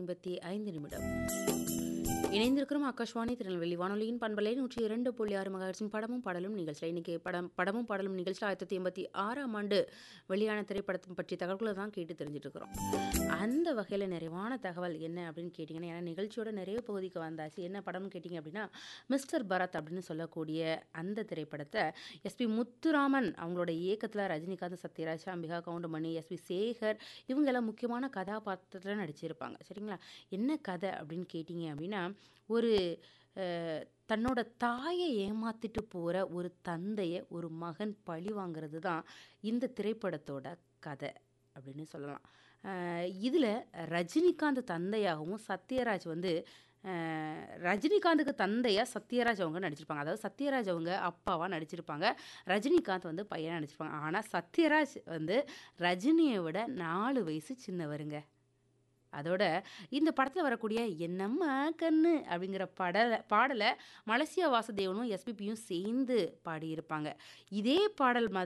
ஐம்பத்தி ஐந்து நிமிடம் இணைந்திருக்கிறோம் ஆகாஷ்வாணி திருநெல்வேலி வானொலியின் பண்பலை நூற்றி இரண்டு புள்ளி ஆறு மகாட்சின் படமும் பாடலும் நிகழ்ச்சியில் இன்னைக்கு படம் படமும் பாடலும் நிகழ்ச்சியில் ஆயிரத்தி தொள்ளாயிரத்தி எண்பத்தி ஆறாம் ஆண்டு வெளியான திரைப்படத்தை பற்றி தகவல்களை தான் கேட்டு தெரிஞ்சுட்டு இருக்கிறோம் அந்த வகையில் நிறைவான தகவல் என்ன அப்படின்னு கேட்டிங்கன்னா ஏன்னா நிகழ்ச்சியோட நிறைய பகுதிக்கு வந்தாச்சு என்ன படம்னு கேட்டிங்க அப்படின்னா மிஸ்டர் பரத் அப்படின்னு சொல்லக்கூடிய அந்த திரைப்படத்தை எஸ்பி முத்துராமன் அவங்களோட இயக்கத்தில் ரஜினிகாந்த் சத்யராஜ் அம்பிகா கவுண்டமணி எஸ்பி சேகர் இவங்கெல்லாம் முக்கியமான கதாபாத்திரத்தில் நடிச்சிருப்பாங்க சரிங்களா என்ன கதை அப்படின்னு கேட்டிங்க அப்படின்னா ஒரு அஹ், தன்னோட தாயை ஏமாத்திட்டு போகிற ஒரு தந்தையை ஒரு மகன் பழி வாங்குறது தான் இந்த திரைப்படத்தோட கதை அப்படின்னு சொல்லலாம் இதில் ரஜினிகாந்த் தந்தையாகவும் சத்யராஜ் வந்து அஹ், ரஜினிகாந்துக்கு தந்தையாக சத்யராஜ் அவங்க நடிச்சிருப்பாங்க அதாவது சத்யராஜ் அவங்க அப்பாவாக நடிச்சிருப்பாங்க ரஜினிகாந்த் வந்து பையனாக நடிச்சிருப்பாங்க ஆனால் சத்யராஜ் வந்து ரஜினியை விட நாலு வயசு சின்னவருங்க அதோட இந்த படத்தில் வரக்கூடிய என்னம்மா கண்ணு அப்படிங்கிற படலை பாடலை மலேசியா வாசுதேவனும் எஸ்பிபியும் சேர்ந்து பாடியிருப்பாங்க இதே பாடல் மாதிரி